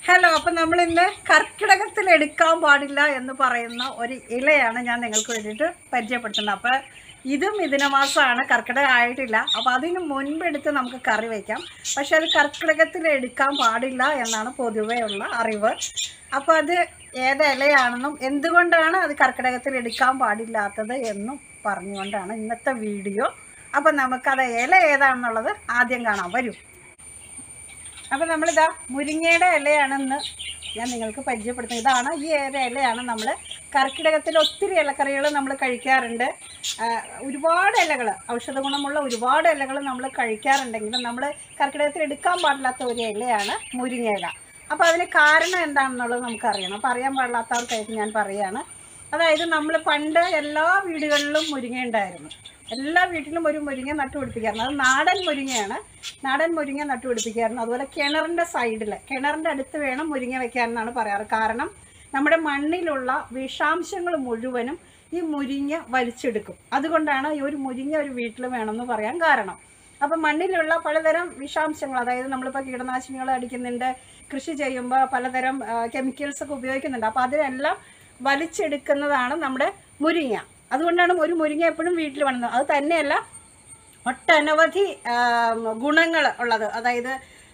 hello അപ്പം നമ്മൾ ഇന്ന് കർക്കിടകത്തിൽ എടുക്കാൻ പാടില്ല എന്ന് പറയുന്ന ഒരു ഇലയാണ് ഞാൻ നിങ്ങൾക്ക് വേണ്ടിയിട്ട് പരിചയപ്പെടുത്തുന്നത് അപ്പോൾ ഇതും ഇതിനമാസമാണ് കർക്കിടകം ആയിട്ടില്ല അപ്പോൾ അതിന് മുൻപെടുത്ത് നമുക്ക് കറി വയ്ക്കാം പക്ഷെ അത് കർക്കിടകത്തിൽ എടുക്കാൻ പാടില്ല എന്നാണ് പൊതുവേ ഉള്ള അറിവ് അപ്പോൾ അത് ഏത് ഇലയാണെന്നും എന്തുകൊണ്ടാണ് അത് കർക്കിടകത്തിൽ എടുക്കാൻ പാടില്ലാത്തത് എന്നും പറഞ്ഞുകൊണ്ടാണ് ഇന്നത്തെ വീഡിയോ അപ്പം നമുക്കത് ഇല ഏതാണെന്നുള്ളത് ആദ്യം കാണാം വരും അപ്പം നമ്മളിതാ മുരിങ്ങയുടെ ഇലയാണെന്ന് ഞാൻ നിങ്ങൾക്ക് പരിചയപ്പെടുത്തുന്നത് ഇതാണ് ഈ ഒരു ഇലയാണ് നമ്മൾ കർക്കിടകത്തിൽ ഒത്തിരി ഇലക്കറികൾ നമ്മൾ കഴിക്കാറുണ്ട് ആ, ഒരുപാട് ഇലകൾ ഔഷധ ഗുണമുള്ള ഒരുപാട് ഇലകൾ നമ്മൾ കഴിക്കാറുണ്ടെങ്കിലും നമ്മൾ കർക്കിടകത്തിൽ എടുക്കാൻ പാടില്ലാത്ത ഒരു ഇലയാണ് മുരിങ്ങ ഇല അപ്പോൾ അതിന് കാരണം എന്താണെന്നുള്ളത് നമുക്കറിയണം അപ്പോൾ അറിയാൻ പാടില്ലാത്തവർക്കായിട്ട് ഞാൻ പറയുകയാണ് അതായത് നമ്മൾ പണ്ട് എല്ലാ വീടുകളിലും മുരിങ്ങ ഉണ്ടായിരുന്നു എല്ലാ വീട്ടിലും ഒരു മുരിങ്ങ നട്ടുപിടിപ്പിക്കാറുണ്ട് അത് നാടൻ മുരിങ്ങയാണ് നാടൻ മുരിങ്ങ നട്ടുപിടിപ്പിക്കാറുണ്ട് അതുപോലെ കിണറിൻ്റെ സൈഡിൽ കിണറിൻ്റെ അടുത്ത് വേണം മുരിങ്ങ വെക്കാനെന്നാണ് പറയാറ് കാരണം നമ്മുടെ മണ്ണിലുള്ള വിഷാംശങ്ങൾ മുഴുവനും ഈ മുരിങ്ങ വലിച്ചെടുക്കും അതുകൊണ്ടാണ് ഈ ഒരു മുരിങ്ങ ഒരു വീട്ടിൽ വേണമെന്ന് പറയാൻ കാരണം അപ്പം മണ്ണിലുള്ള പലതരം വിഷാംശങ്ങൾ അതായത് നമ്മളിപ്പോൾ കീടനാശിനികൾ അടിക്കുന്നുണ്ട് കൃഷി ചെയ്യുമ്പോൾ പലതരം കെമിക്കൽസ് ഒക്കെ ഉപയോഗിക്കുന്നുണ്ട് അപ്പോൾ അതിനെല്ലാം വലിച്ചെടുക്കുന്നതാണ് നമ്മുടെ മുരിങ്ങ അതുകൊണ്ടാണ് ഒരു മുരിങ്ങ എപ്പോഴും വീട്ടിൽ വേണമെന്ന് അത് തന്നെയല്ല ഒട്ടനവധി ഗുണങ്ങൾ ഉള്ളത് അതായത്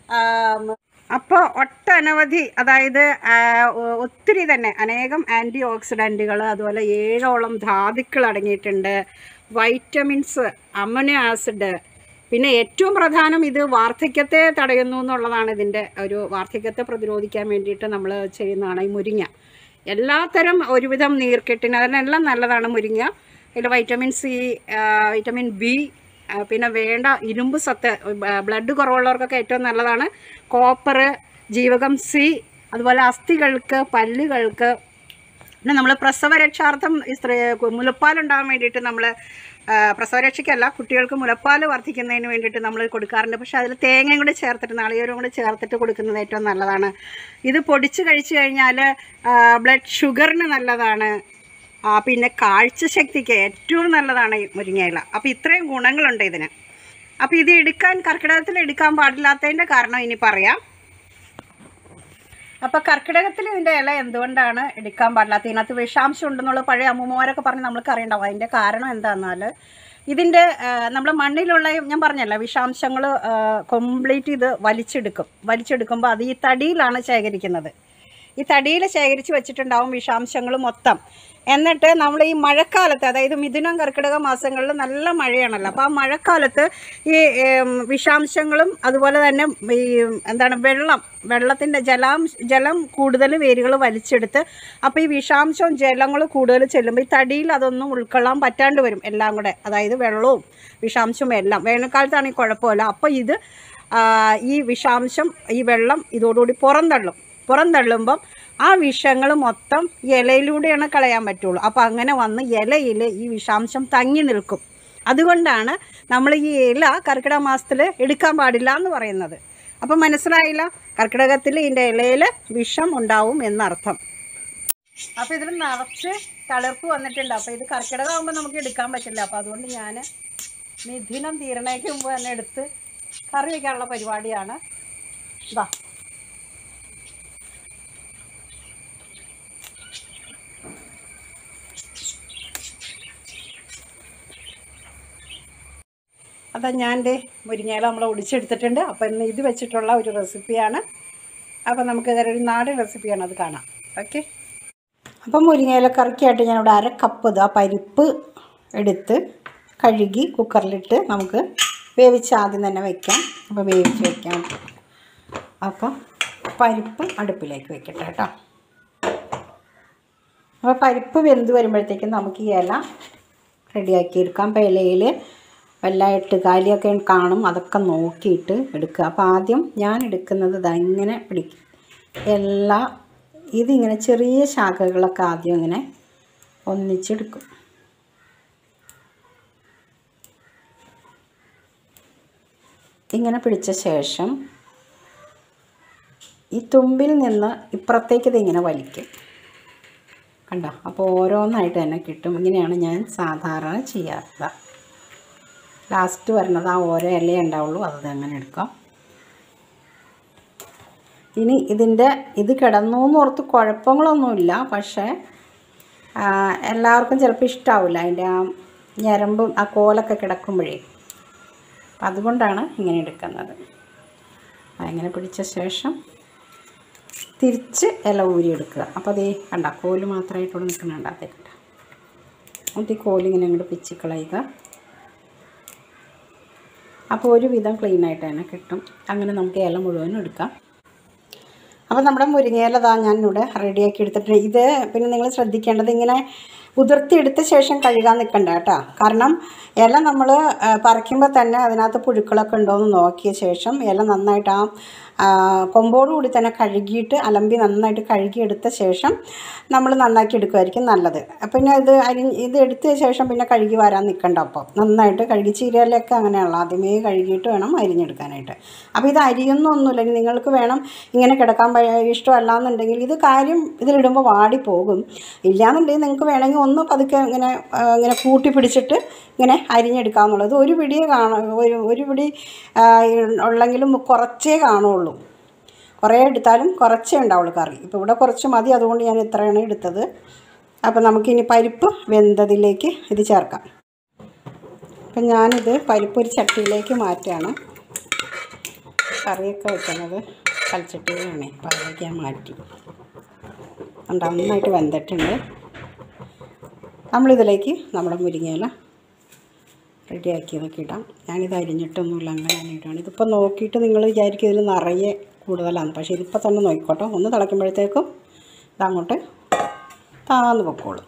അപ്പോൾ ഒട്ടനവധി അതായത് ആ, ഒ- ഒത്തിരി തന്നെ അനേകം ആൻറ്റി ഓക്സിഡൻറ്റുകൾ അതുപോലെ ഏഴോളം ധാതുക്കൾ അടങ്ങിയിട്ടുണ്ട് വൈറ്റമിൻസ് അമൈനോ ആസിഡ് പിന്നെ ഏറ്റവും പ്രധാനം ഇത് വാർദ്ധക്യത്തെ തടയുന്നു എന്നുള്ളതാണ് ഇതിൻ്റെ ഒരു വാർദ്ധക്യത്തെ പ്രതിരോധിക്കാൻ വേണ്ടിയിട്ട് നമ്മൾ ചെയ്യുന്നതാണ് ഈ മുരിങ്ങ എല്ലാത്തരം ഒരുവിധം നീർക്കെട്ടിന് അതിനെല്ലാം നല്ലതാണ് മുരിങ്ങ ഇതിൽ വൈറ്റമിൻ സി വൈറ്റമിൻ ബി പിന്നെ വേണ്ട ഇരുമ്പ് സത്ത് ബ്ലഡ് കുറവുള്ളവർക്കൊക്കെ ഏറ്റവും നല്ലതാണ് കോപ്പർ ജീവകം സി അതുപോലെ അസ്ഥികൾക്ക് പല്ലുകൾക്ക് പിന്നെ നമ്മൾ പ്രസവരക്ഷാർത്ഥം ഈ സ്ത്രീ മുലപ്പാലുണ്ടാകാൻ വേണ്ടിയിട്ട് നമ്മൾ പ്രസവരക്ഷയ്ക്കല്ല കുട്ടികൾക്ക് മുലപ്പാൽ വർദ്ധിക്കുന്നതിന് വേണ്ടിയിട്ട് നമ്മൾ കൊടുക്കാറുണ്ട് പക്ഷേ അതിൽ തേങ്ങയും കൂടി ചേർത്തിട്ട് നാളികേരവും കൂടി ചേർത്തിട്ട് കൊടുക്കുന്നത് ഏറ്റവും നല്ലതാണ് ഇത് പൊടിച്ച് കഴിച്ചു കഴിഞ്ഞാൽ ബ്ലഡ് ഷുഗറിന് നല്ലതാണ് ആ, പിന്നെ കാഴ്ചശക്തിക്ക് ഏറ്റവും നല്ലതാണ് ഈ മുരിങ്ങയില അപ്പോൾ ഇത്രയും ഗുണങ്ങളുണ്ട് ഇതിന് അപ്പോൾ ഇത് എടുക്കാൻ കർക്കിടകത്തിൽ എടുക്കാൻ പാടില്ലാത്തതിൻ്റെ കാരണം ഇനി പറയാം അപ്പോൾ കർക്കിടകത്തിൽ ഇതിൻ്റെ ഇല എന്തുകൊണ്ടാണ് എടുക്കാൻ പാടില്ലാത്ത ഇതിനകത്ത് വിഷാംശം ഉണ്ടെന്നുള്ള പഴയ അമ്മൂമ്മമാരൊക്കെ പറഞ്ഞ് നമ്മൾക്ക് അറിയണ്ടാവും അതിൻ്റെ കാരണം എന്താണെന്നാൽ ഇതിൻ്റെ നമ്മുടെ മണ്ണിലുള്ള ഞാൻ പറഞ്ഞല്ലോ വിഷാംശങ്ങൾ കംപ്ലീറ്റ് ഇത് വലിച്ചെടുക്കും വലിച്ചെടുക്കുമ്പോൾ അത് ഈ തടിയിലാണ് ശേഖരിക്കുന്നത് ഈ തടിയിൽ ശേഖരിച്ച് വെച്ചിട്ടുണ്ടാവും വിഷാംശങ്ങൾ മൊത്തം എന്നിട്ട് നമ്മൾ ഈ മഴക്കാലത്ത് അതായത് മിഥുനം കർക്കിടക മാസങ്ങളിൽ നല്ല മഴയാണല്ലോ അപ്പോൾ ആ മഴക്കാലത്ത് ഈ ഏം, വിഷാംശങ്ങളും അതുപോലെ തന്നെ ഈ എന്താണ് വെള്ളം വെള്ളത്തിൻ്റെ ജലാം ജലം കൂടുതൽ വേരുകൾ വലിച്ചെടുത്ത് അപ്പോൾ ഈ വിഷാംശവും ജലങ്ങളും കൂടുതൽ ചെല്ലുമ്പോൾ ഈ തടിയിൽ അതൊന്നും ഉൾക്കൊള്ളാൻ പറ്റാണ്ട് വരും എല്ലാം കൂടെ അതായത് വെള്ളവും വിഷാംശവും എല്ലാം വേനൽക്കാലത്താണെങ്കിൽ കുഴപ്പമില്ല അപ്പോൾ ഇത് ആ, ഈ വിഷാംശം ഈ വെള്ളം ഇതോടുകൂടി പുറന്തള്ളും പുറന്തള്ളുമ്പം ആ വിഷങ്ങൾ മൊത്തം ഇലയിലൂടെയാണ് കളയാൻ പറ്റുള്ളൂ അപ്പോൾ അങ്ങനെ വന്ന് ഇലയിൽ ഈ വിഷാംശം തങ്ങി നിൽക്കും അതുകൊണ്ടാണ് നമ്മൾ ഈ ഇല കർക്കിടക മാസത്തിൽ എടുക്കാൻ പാടില്ല എന്ന് പറയുന്നത് അപ്പം മനസ്സിലായില്ല കർക്കിടകത്തിൽ ഇതിൻ്റെ ഇലയിൽ വിഷം ഉണ്ടാവും എന്നർത്ഥം അപ്പോൾ ഇതിൽ നിറച്ച് തളിർപ്പ് വന്നിട്ടുണ്ട് അപ്പോൾ ഇത് കർക്കിടകമാകുമ്പോൾ നമുക്ക് എടുക്കാൻ പറ്റില്ല അപ്പോൾ അതുകൊണ്ട് ഞാൻ മിഥുനം തീരണയ്ക്ക് മുമ്പ് തന്നെ എടുത്ത് കറി വയ്ക്കാനുള്ള പരിപാടിയാണ് ഇതാ അതാ ഞാൻ ദേ മുരിങ്ങയില നമ്മൾ ഒടിച്ചെടുത്തിട്ടുണ്ട് അപ്പോൾ ഇന്ന് ഇത് വെച്ചിട്ടുള്ള ഒരു റെസിപ്പിയാണ് അപ്പോൾ നമുക്ക് ഇതൊരു നാടൻ റെസിപ്പിയാണ് അത് കാണാം ഓക്കെ അപ്പോൾ മുരിങ്ങയില കറിക്കായിട്ട് ഞാനിവിടെ അര കപ്പ് ഇതാ പരിപ്പ് എടുത്ത് കഴുകി കുക്കറിലിട്ട് നമുക്ക് വേവിച്ച് ആദ്യം തന്നെ വെക്കാം അപ്പോൾ വേവിച്ച് വെക്കാം അപ്പം പരിപ്പ് അടുപ്പിലേക്ക് വെക്കട്ടെ കേട്ടോ അപ്പോൾ പരിപ്പ് വെന്ത് വരുമ്പോഴത്തേക്കും നമുക്ക് ഈ ഇല റെഡിയാക്കി എടുക്കാം അപ്പോൾ ഇലയിൽ വല്ല എട്ടുകാലിയൊക്കെ കാണും അതൊക്കെ നോക്കിയിട്ട് എടുക്കുക അപ്പോൾ ആദ്യം ഞാൻ എടുക്കുന്നത് ഇതാ ഇങ്ങനെ പിടിക്കും എല്ലാ ഇതിങ്ങനെ ചെറിയ ശാഖകളൊക്കെ ആദ്യം ഇങ്ങനെ ഒന്നിച്ചെടുക്കും ഇങ്ങനെ പിടിച്ച ശേഷം ഈ തുമ്പിൽ നിന്ന് ഇപ്പുറത്തേക്ക് ഇതിങ്ങനെ വലിക്കും കണ്ടോ അപ്പോൾ ഓരോന്നായിട്ട് തന്നെ കിട്ടും ഇങ്ങനെയാണ് ഞാൻ സാധാരണ ചെയ്യാറ് ലാസ്റ്റ് വരുന്നത് ആ ഓരോ ഇലയേ ഉണ്ടാവുള്ളൂ അത് അങ്ങനെ എടുക്കാം ഇനി ഇതിൻ്റെ ഇത് കിടന്നു എന്ന് ഓർത്ത് കുഴപ്പങ്ങളൊന്നുമില്ല പക്ഷേ ആ, എല്ലാവർക്കും ചിലപ്പോൾ ഇഷ്ടാവില്ല അതിൻ്റെ ആ ഞരമ്പും ആ കോലൊക്കെ കിടക്കുമ്പോഴേ അപ്പം അതുകൊണ്ടാണ് ഇങ്ങനെ എടുക്കുന്നത് അങ്ങനെ പിടിച്ച ശേഷം തിരിച്ച് ഇല ഊരിയെടുക്കുക അപ്പോൾ അതേ കണ്ട കോല് മാത്രമായിട്ടോട് നിൽക്കുന്നുണ്ട് അതേ കണ്ട എന്നിട്ട് ഈ കോലിങ്ങനെ അങ്ങോട്ട് പിച്ചിക്കളയുക അപ്പോൾ ഒരുവിധം ക്ലീൻ ആയിട്ട് തന്നെ കിട്ടും അങ്ങനെ നമുക്ക് ഇല മുഴുവനും എടുക്കാം അപ്പോൾ നമ്മുടെ മുരിങ്ങയില ദാ ഞാൻ ഇവിടെ റെഡിയാക്കി എടുത്തിട്ടുണ്ട് ഇത് പിന്നെ നിങ്ങൾ ശ്രദ്ധിക്കേണ്ടത് ഇങ്ങനെ ഉതിർത്തിയെടുത്ത ശേഷം കഴുകാൻ നിൽക്കണ്ട കേട്ടോ കാരണം ഇല നമ്മൾ പറിക്കുമ്പോൾ തന്നെ അതിനകത്ത് പുഴുക്കളൊക്കെ ഉണ്ടോ എന്ന് നോക്കിയ ശേഷം ഇല നന്നായിട്ട് ആ ആ, കൊമ്പോടുകൂടി തന്നെ കഴുകിയിട്ട് അലമ്പി നന്നായിട്ട് കഴുകിയെടുത്ത ശേഷം നമ്മൾ നന്നാക്കി എടുക്കുമായിരിക്കും നല്ലത് പിന്നെ ഇത് അരി ഇത് എടുത്ത ശേഷം പിന്നെ കഴുകി വരാൻ നിൽക്കണ്ട അപ്പോൾ നന്നായിട്ട് കഴുകി ചീരയിലൊക്കെ അങ്ങനെയുള്ള ആദ്യമേ കഴുകിയിട്ട് വേണം അരിഞ്ഞെടുക്കാനായിട്ട് അപ്പോൾ ഇത് അരിയൊന്നൊന്നുമില്ല ഇനി നിങ്ങൾക്ക് വേണം ഇങ്ങനെ കിടക്കാൻ പ- ഇഷ്ടമല്ല എന്നുണ്ടെങ്കിൽ ഇത് കാര്യം ഇതിലിടുമ്പോൾ വാടി പോകും ഇല്ലയെന്നുണ്ടെങ്കിൽ നിങ്ങൾക്ക് വേണമെങ്കിൽ ഒന്ന് പതുക്കെ ഇങ്ങനെ ആ, ഇങ്ങനെ കൂട്ടി പിടിച്ചിട്ട് ഇങ്ങനെ അരിഞ്ഞെടുക്കാമെന്നുള്ളത് ഒരു പിടിയേ കാണൂ ഒരു ഒരു പിടി ആ, ഉള്ളെങ്കിലും കുറച്ചേ കാണുള്ളൂ കുറേ എടുത്താലും കുറച്ചേ ഉണ്ടാവുള്ളൂ കറി ഇപ്പോൾ ഇവിടെ കുറച്ച് മതി അതുകൊണ്ട് ഞാൻ ഇത്രയാണ് എടുത്തത് അപ്പോൾ നമുക്കിനി പരിപ്പ് വെന്തതിലേക്ക് ഇത് ചേർക്കാം അപ്പം ഞാനിത് പരിപ്പ് ഒരു ചട്ടിയിലേക്ക് മാറ്റുകയാണ് കറിയൊക്കെ വെക്കുന്നത് കൽച്ചട്ടിയിലാണ് അപ്പോൾ അതിലേക്ക് ഞാൻ മാറ്റി ഉണ്ട് നന്നായിട്ട് വെന്തിട്ടുണ്ട് നമ്മളിതിലേക്ക് നമ്മുടെ മുരിങ്ങയില റെഡിയാക്കിയതൊക്കെ ഇടാം ഞാനിത് അരിഞ്ഞിട്ടൊന്നുമില്ല അങ്ങനെ തന്നെ ഇടുകയാണ് ഇതിപ്പോൾ നോക്കിയിട്ട് നിങ്ങൾ വിചാരിക്കും ഇതിൽ നിറയെ കൂടുതലാണ് പക്ഷേ ഇതിപ്പോൾ തന്നെ നോക്കിക്കോട്ടോ ഒന്ന് തിളയ്ക്കുമ്പോഴത്തേക്കും ഇതങ്ങോട്ട് താന്ന് പൊക്കോളും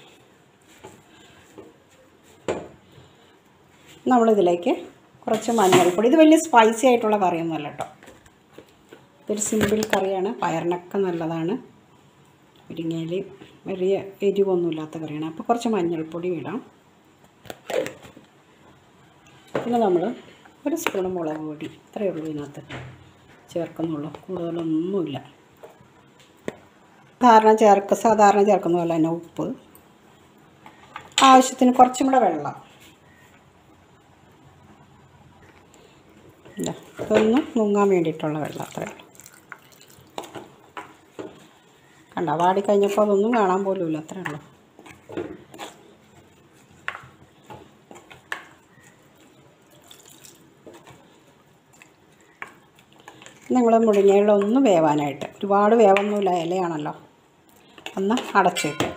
നമ്മളിതിലേക്ക് കുറച്ച് മഞ്ഞൾപ്പൊടി ഇത് വലിയ സ്പൈസി ആയിട്ടുള്ള കറിയൊന്നുമല്ല കേട്ടോ ഇതൊരു സിമ്പിൾ കറിയാണ് പയറിനൊക്കെ നല്ലതാണ് മുരിങ്ങയിൽ വലിയ എരിവൊന്നുമില്ലാത്ത കറിയാണ് അപ്പോൾ കുറച്ച് മഞ്ഞൾപ്പൊടി ഇടാം പിന്നെ നമ്മൾ ഒരു സ്പൂൺ മുളക് പൊടി ഇത്രയേ ഉള്ളൂ ഇതിനകത്ത് ചേർക്കുന്നുള്ളൂ കൂടുതലൊന്നുമില്ല സാധാരണ ചേർക്ക സാധാരണ ചേർക്കുന്ന പോലെ തന്നെ ഉപ്പ് ആവശ്യത്തിന് കുറച്ചും കൂടെ വെള്ളം ഇതാ ഇതൊന്ന് മുങ്ങാൻ വേണ്ടിയിട്ടുള്ള വെള്ളം അത്രയേ ഉള്ളൂ കണ്ട വാടി കഴിഞ്ഞപ്പോൾ അതൊന്നും കാണാൻ പോലുമില്ല അത്രേ ഉള്ളൂ നിങ്ങൾ മുരിങ്ങയില ഒന്ന് വേവാനായിട്ട് ഒരുപാട് വേവൊന്നുമില്ല ഇലയാണല്ലോ ഒന്ന് അടച്ചിട്ട്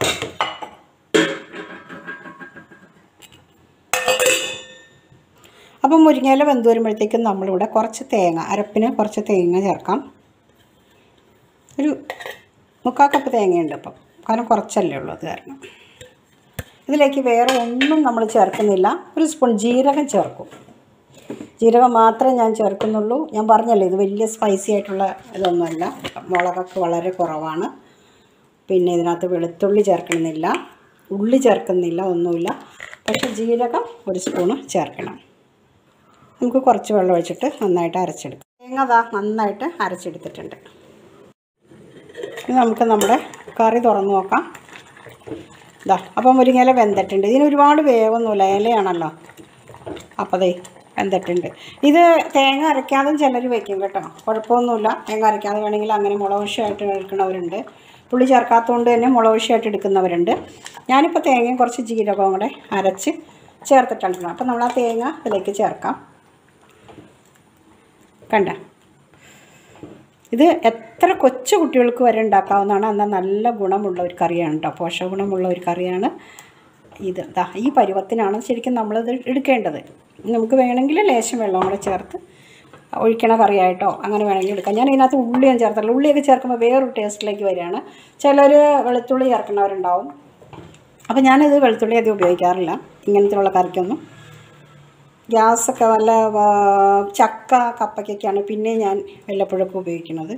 അപ്പം മുരിങ്ങയില വെന്ത് വരുമ്പോഴത്തേക്കും നമ്മളിവിടെ കുറച്ച് തേങ്ങ അരപ്പിന് കുറച്ച് തേങ്ങ ചേർക്കാം ഒരു മുക്കാൽ കപ്പ് തേങ്ങയുണ്ട് അപ്പം കാരണം കുറച്ചല്ലേ ഉള്ളൂ അത് കാരണം ഇതിലേക്ക് വേറെ ഒന്നും നമ്മൾ ചേർക്കുന്നില്ല ഒരു സ്പൂൺ ജീരകം ചേർക്കും ജീരകം മാത്രമേ ഞാൻ ചേർക്കുന്നുള്ളൂ ഞാൻ പറഞ്ഞല്ലോ ഇത് വലിയ സ്പൈസി ആയിട്ടുള്ള ഇതൊന്നുമല്ല മുളകൊക്കെ വളരെ കുറവാണ് പിന്നെ ഇതിനകത്ത് വെളുത്തുള്ളി ചേർക്കണമെന്നില്ല ഉള്ളി ചേർക്കുന്നില്ല ഒന്നുമില്ല പക്ഷേ ജീരകം ഒരു സ്പൂണ് ചേർക്കണം നമുക്ക് കുറച്ച് വെള്ളം ഒഴിച്ചിട്ട് നന്നായിട്ട് അരച്ചെടുക്കാം തേങ്ങ ദാ നന്നായിട്ട് അരച്ചെടുത്തിട്ടുണ്ട് ഇനി നമുക്ക് നമ്മുടെ കറി തുറന്ന് നോക്കാം ഇതാ അപ്പം മുരിങ്ങയില വെന്തിട്ടുണ്ട് ഇതിന് ഒരുപാട് വേവൊന്നുമില്ല ഇലയാണല്ലോ അപ്പോൾ ദേ വെന്തിട്ടുണ്ട് ഇത് തേങ്ങ അരയ്ക്കാതും ചിലർ വെക്കും കേട്ടോ കുഴപ്പമൊന്നുമില്ല തേങ്ങ അരയ്ക്കാതെ വേണമെങ്കിൽ അങ്ങനെ മുളകുശമായിട്ട് എടുക്കുന്നവരുണ്ട് പുളി ചേർക്കാത്തതുകൊണ്ട് തന്നെ മുളകുശമായിട്ട് എടുക്കുന്നവരുണ്ട് ഞാനിപ്പോൾ തേങ്ങയും കുറച്ച് ജീരകവും കൂടെ അരച്ച് ചേർത്തിട്ടുണ്ട് അപ്പോൾ നമ്മൾ ആ തേങ്ങ ഇതിലേക്ക് ചേർക്കാം കണ്ട ഇത് എത്ര കൊച്ചു കുട്ടികൾക്ക് വരെ ഉണ്ടാക്കാവുന്നതാണ് എന്നാൽ നല്ല ഗുണമുള്ള ഒരു കറിയാണ് കേട്ടോ പോഷകഗുണമുള്ള ഒരു കറിയാണ് ഇത് ദാ ഈ പരുവത്തിനാണ് ശരിക്കും നമ്മളിത് എടുക്കേണ്ടത് നമുക്ക് വേണമെങ്കിൽ ലേശം വെള്ളം കൂടെ ചേർത്ത് ഒഴിക്കണ കറിയായിട്ടോ അങ്ങനെ വേണമെങ്കിൽ എടുക്കാം ഞാൻ ഇതിനകത്ത് ഉള്ളിയും ചേർത്തില്ല ഉള്ളിയൊക്കെ ചേർക്കുമ്പോൾ വേറൊരു ടേസ്റ്റിലേക്ക് വരികയാണ് ചിലർ വെളുത്തുള്ളി ചേർക്കുന്നവരുണ്ടാവും അപ്പോൾ ഞാനിത് വെളുത്തുള്ളി അധികം ഉപയോഗിക്കാറില്ല ഇങ്ങനത്തെയുള്ള കറിക്കൊന്നും ഗ്യാസൊക്കെ വല്ല ആ, ചക്ക കപ്പയ്ക്കൊക്കെയാണ് പിന്നെ ഞാൻ വല്ലപ്പോഴൊക്കെ ഉപയോഗിക്കുന്നത്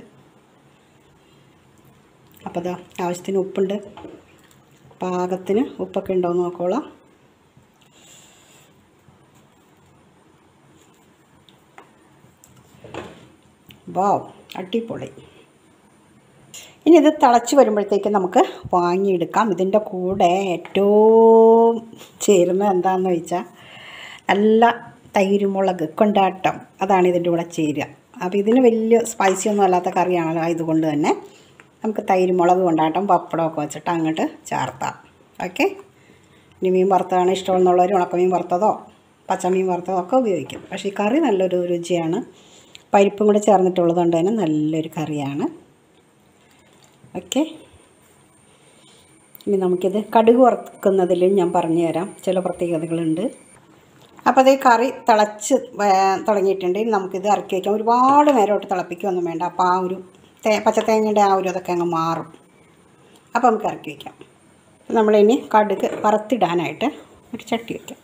അപ്പോൾ ഇതാ ആവശ്യത്തിന് ഉപ്പുണ്ട് പാകത്തിന് ഉപ്പൊക്കെ ഉണ്ടോ എന്ന് നോക്കോളാം വാവ് അടിപൊളി ഇനി ഇത് തിളച്ച് വരുമ്പോഴത്തേക്ക് നമുക്ക് വാങ്ങിയെടുക്കാം ഇതിൻ്റെ കൂടെ ഏറ്റവും ചേരുന്നത് എന്താണെന്ന് വെച്ചാൽ നല്ല തൈരുമുളക് കൊണ്ടാട്ടം അതാണ് ഇതിൻ്റെ കൂടെ ചേരുക അപ്പോൾ ഇതിന് വലിയ സ്പൈസി ഒന്നും അല്ലാത്ത കറിയാണല്ലോ ആയതുകൊണ്ട് തന്നെ നമുക്ക് തൈര് മുളക് കൊണ്ടാട്ടം പപ്പടമൊക്കെ വെച്ചിട്ട് അങ്ങോട്ട് ചേർത്താം ഓക്കെ ഇനി മീൻ വറുത്തതാണ് ഇഷ്ടമെന്നുള്ളവർ ഉണക്കമീൻ വറുത്തതോ പച്ചമീൻ വറുത്തതോ ഒക്കെ ഉപയോഗിക്കും പക്ഷേ ഈ കറി നല്ലൊരു രുചിയാണ് പരിപ്പും കൂടെ ചേർന്നിട്ടുള്ളത് കൊണ്ട് തന്നെ നല്ലൊരു കറിയാണ് ഓക്കെ ഇനി നമുക്കിത് കടുക് വറുക്കുന്നതിലും ഞാൻ പറഞ്ഞു തരാം ചില പ്രത്യേകതകളുണ്ട് അപ്പോൾ അതേ കറി തിളച്ച് വേ- തുടങ്ങിയിട്ടുണ്ട് ഇനി നമുക്കിത് ഇറക്കി വയ്ക്കാം ഒരുപാട് നേരമായിട്ട് തിളപ്പിക്കുകയൊന്നും വേണ്ട അപ്പോൾ ആ ഒരു തേ പച്ചത്തേങ്ങയുടെ ആ ഒരു ഇതൊക്കെ അങ്ങ് മാറും അപ്പോൾ നമുക്ക് ഇറക്കി വയ്ക്കാം നമ്മളിനി കടുക് വറുത്തിടാനായിട്ട് ഒരു ചട്ടി വയ്ക്കാം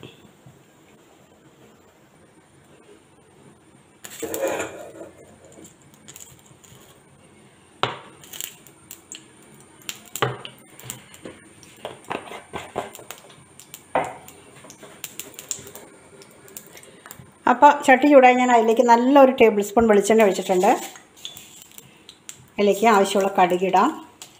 അപ്പോൾ ചട്ടി ചൂടായി ഞാൻ അതിലേക്ക് നല്ലൊരു ടേബിൾ സ്പൂൺ വെളിച്ചെണ്ണ ഒഴിച്ചിട്ടുണ്ട് അതിലേക്ക് ആവശ്യമുള്ള കടുകിടാം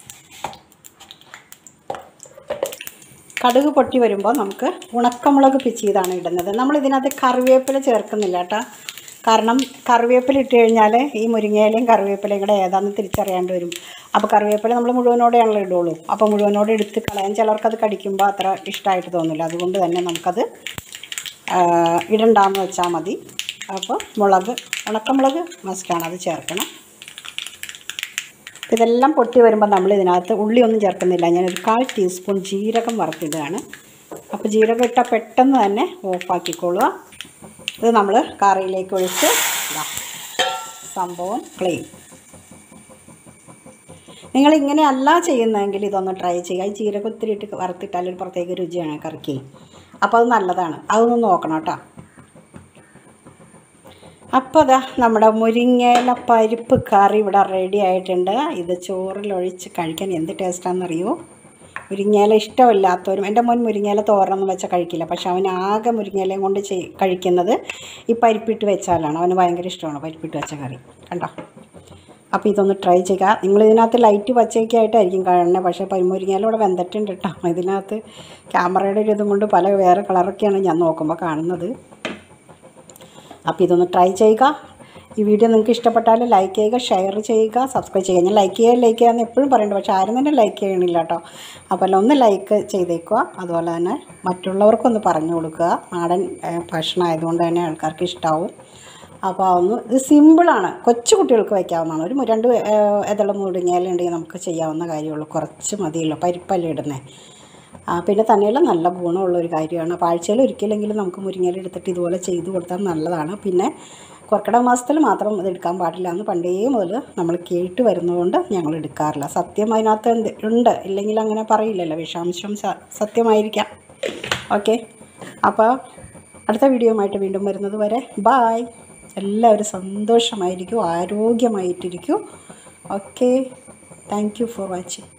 കടുക് പൊട്ടി വരുമ്പോൾ നമുക്ക് ഉണക്കമുളക് പിച്ചിയതാണ് ഇടുന്നത് നമ്മൾ ഇതിനകത്ത് കറിവേപ്പില ചേർക്കുന്നില്ല കേട്ടോ കാരണം കറിവേപ്പില ഇട്ട് കഴിഞ്ഞാൽ ഈ മുരിങ്ങയിലയും കറിവേപ്പിലയും കൂടെ ഏതാണെന്ന് തിരിച്ചറിയാണ്ട് വരും അപ്പോൾ കറിവേപ്പില നമ്മൾ മുഴുവനോടെയാണല്ലോ ഇടുള്ളൂ അപ്പോൾ മുഴുവനോടെ എടുത്ത് കളയാൻ ചിലർക്കത് കടിക്കുമ്പോൾ അത്ര ഇഷ്ടമായിട്ട് തോന്നില്ല അതുകൊണ്ട് തന്നെ നമുക്കത് ആ, ഇടണ്ടാന്ന് വെച്ചാൽ മതി അപ്പോൾ മുളക് ഉണക്കമുളക് മസ്റ്റാണ് അത് ചേർക്കണം ഇതെല്ലാം പൊട്ടി വരുമ്പോൾ നമ്മൾ ഇതിനകത്ത് ഉള്ളിയൊന്നും ചേർക്കുന്നില്ല ഞാനൊരു കാൽ ടീസ്പൂൺ ജീരകം വറുത്തിടുകയാണ് അപ്പോൾ ജീരകം ഇട്ടാൽ പെട്ടെന്ന് തന്നെ ഓഫാക്കിക്കൊള്ളുക ഇത് നമ്മൾ കറിയിലേക്ക് ഒഴിച്ച് ഇതാ സംഭവം ക്ലീൻ നിങ്ങൾ ഇങ്ങനെയല്ല ചെയ്യുന്നതെങ്കിൽ ഇതൊന്ന് ട്രൈ ചെയ്യുക ഈ ജീരകം ഒത്തിരി ഇട്ട് വറുത്തിട്ടാൽ ഒരു പ്രത്യേക രുചിയാണ് കറിക്ക് അപ്പോൾ അത് നല്ലതാണ് അതൊന്ന് നോക്കണം കേട്ടോ അപ്പോൾ അതാ നമ്മുടെ മുരിങ്ങയില പരിപ്പ് കറി ഇവിടെ റെഡി ആയിട്ടുണ്ട് ഇത് ചോറിലൊഴിച്ച് കഴിക്കാൻ എന്ത് ടേസ്റ്റാണെന്നറിയോ മുരിങ്ങയില ഇഷ്ടമില്ലാത്തവരും എൻ്റെ മോൻ മുരിങ്ങയില തോരനൊന്നും വെച്ചാൽ കഴിക്കില്ല പക്ഷെ അവൻ ആകെ മുരിങ്ങയിലയും കൊണ്ട് ചെയ് കഴിക്കുന്നത് ഈ പരിപ്പിട്ട് വെച്ചാലാണ് അവന് ഭയങ്കര ഇഷ്ടമാണ് പരിപ്പിട്ട് വെച്ച കറി കണ്ടോ അപ്പോൾ ഇതൊന്ന് ട്രൈ ചെയ്യുക നിങ്ങൾ ഇതിനകത്ത് ലൈറ്റ് പച്ചയൊക്കെ ആയിട്ടായിരിക്കും കാണുന്നത് പക്ഷേ പരിമുരിങ്ങയില ഇവിടെ വെന്തിട്ടുണ്ട് കേട്ടോ ഇതിനകത്ത് ക്യാമറയുടെ ഒരു ഇതും കൊണ്ട് പല വേറെ കളറൊക്കെയാണ് ഞാൻ നോക്കുമ്പോൾ കാണുന്നത് അപ്പോൾ ഇതൊന്ന് ട്രൈ ചെയ്യുക ഈ വീഡിയോ നിങ്ങൾക്ക് ഇഷ്ടപ്പെട്ടാൽ ലൈക്ക് ചെയ്യുക ഷെയർ ചെയ്യുക സബ്സ്ക്രൈബ് ചെയ്യുക ഞാൻ ലൈക്ക് ചെയ്യുക ലൈക്ക് ചെയ്യാമെന്ന് എപ്പോഴും പറയുന്നുണ്ട് പക്ഷേ ആരും തന്നെ ലൈക്ക് ചെയ്യണില്ല കേട്ടോ അപ്പോൾ എല്ലാം ഒന്ന് ലൈക്ക് ചെയ്തേക്കുക അതുപോലെ തന്നെ മറ്റുള്ളവർക്കൊന്ന് പറഞ്ഞു കൊടുക്കുക നാടൻ ഏഹ്, ഭക്ഷണം ആയതുകൊണ്ട് തന്നെ ആൾക്കാർക്ക് ഇഷ്ടമാവും അപ്പോൾ അതൊന്ന് ഇത് സിമ്പിളാണ് കൊച്ചു കുട്ടികൾക്ക് വയ്ക്കാവുന്നതാണ് ഒരു മു- രണ്ട് ഏഹ്, ഇതള മുടുങ്ങിയാലുണ്ടെങ്കിൽ നമുക്ക് ചെയ്യാവുന്ന കാര്യമുള്ളൂ കുറച്ച് മതിയല്ലോ പരിപ്പല്ലേ ഇടുന്നത് ആ, പിന്നെ തന്നെയല്ല നല്ല ഗുണമുള്ള ഒരു കാര്യമാണ് അപ്പോൾ ആഴ്ചയിൽ ഒരിക്കലെങ്കിലും നമുക്ക് മുരിങ്ങയില എടുത്തിട്ട് ഇതുപോലെ ചെയ്ത് കൊടുത്താൽ നല്ലതാണ് പിന്നെ കർക്കിടക മാസത്തിൽ മാത്രം ഇത് എടുക്കാൻ പാടില്ല എന്ന് പണ്ടേ മുതൽ നമ്മൾ കേട്ട് വരുന്നതുകൊണ്ട് ഞങ്ങൾ എടുക്കാറില്ല സത്യം അതിനകത്ത് എന്ത് ഉണ്ട് ഇല്ലെങ്കിൽ അങ്ങനെ പറയില്ലല്ലോ വിഷാംശം സ- സത്യമായിരിക്കാം ഓക്കെ അപ്പോൾ അടുത്ത വീഡിയോയുമായിട്ട് വീണ്ടും വരുന്നത് വരെ ബായ് എല്ലാവരും സന്തോഷമായിരിക്കും ആരോഗ്യമായിട്ടിരിക്കും okay thank you for watching